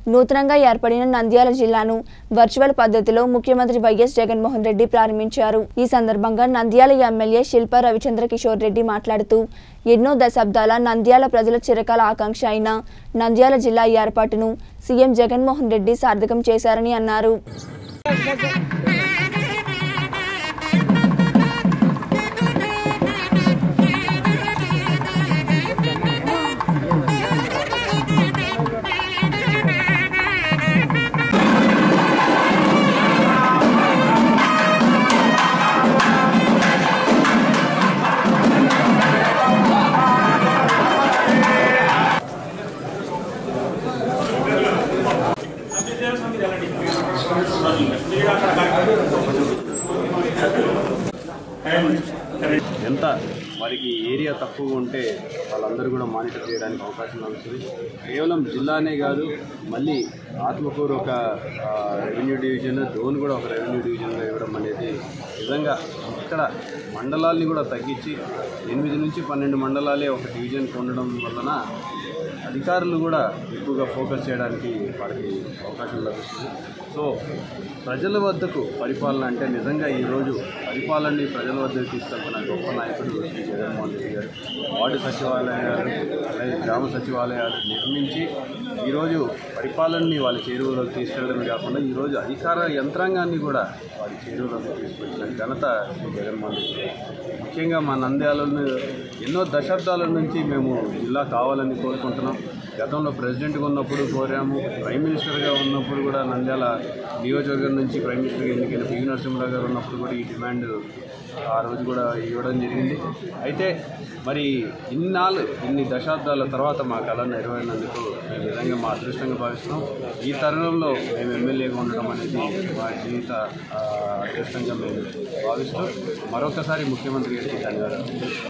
నూతనంగా ఏర్పడిన నంద్యాల జిల్లాను వర్చువల్ పద్ధతిలో ముఖ్యమంత్రి వైఎస్ జగన్మోహన్ రెడ్డి ప్రారంభించారు ఈ సందర్భంగా నంద్యాల ఎమ్మెల్యే శిల్ప రవిచంద్ర కిషోర్ రెడ్డి మాట్లాడుతూ ఎన్నో దశాబ్దాల నంద్యాల ప్రజల చిరకాల ఆకాంక్ష అయిన నంద్యాల జిల్లా ఏర్పాటును సీఎం జగన్మోహన్ రెడ్డి సార్థకం చేశారని అన్నారు ఎంత వారికి ఏరియా తక్కువ ఉంటే వాళ్ళందరూ కూడా మానిటర్ చేయడానికి అవకాశం లభిస్తుంది కేవలం జిల్లానే కాదు మళ్ళీ ఆత్మకూరు ఒక ఆ, రెవెన్యూ డివిజన్ డోన్ కూడా ఒక రెవెన్యూ డివిజన్గా ఇవ్వడం అనేది నిజంగా ఇక్కడ మండలాల్ని కూడా తగ్గించి ఎనిమిది నుంచి పన్నెండు మండలాలే ఒక డివిజన్కి ఉండడం వలన అధికారులు కూడా ఎక్కువగా ఫోకస్ చేయడానికి వారికి అవకాశం లభిస్తుంది సో ప్రజల వద్దకు పరిపాలన అంటే నిజంగా ఈరోజు పరిపాలనని ప్రజల వద్దకు తీసుకెళ్తున్న గొప్ప నాయకుడు శ్రీ జగన్మోహన్ రెడ్డి గారు వార్డు సచివాలయాలు అలాగే గ్రామ సచివాలయాలు నిర్మించి ఈరోజు పరిపాలనని వాళ్ళ చేరువలోకి తీసుకెళ్ళడమే కాకుండా ఈరోజు అధికార యంత్రాంగాన్ని కూడా వారి చేరువలోకి తీసుకొచ్చిన ఘనత శ్రీ జగన్మోహన్ రెడ్డి గారు. ముఖ్యంగా మా నంద్యాలను ఎన్నో దశాబ్దాల నుంచి మేము జిల్లా కావాలని కోరుకుంటున్నాం గతంలో ప్రెసిడెంట్గా ఉన్నప్పుడు కోరాము ప్రైమ్ మినిస్టర్గా ఉన్నప్పుడు కూడా నంద్యాల నియోజకవర్గం నుంచి ప్రైమ్ మినిస్టర్గా ఎన్నికైన పివి నరసింహరావు గారు ఉన్నప్పుడు కూడా ఈ డిమాండ్ ఆ రోజు కూడా ఇవ్వడం జరిగింది అయితే మరి ఇన్నాళ్ళు ఇన్ని దశాబ్దాల తర్వాత మా కళ నెరవేరినందుకు మేము నిజంగా మా అదృష్టంగా భావిస్తున్నాం ఈ తరుణంలో మేము ఎమ్మెల్యేగా ఉండడం అనేది మా జీవిత ఆ, అదృష్టంగా మేము భావిస్తూ మరొకసారి ముఖ్యమంత్రి గారికి ధన్యవాదాలు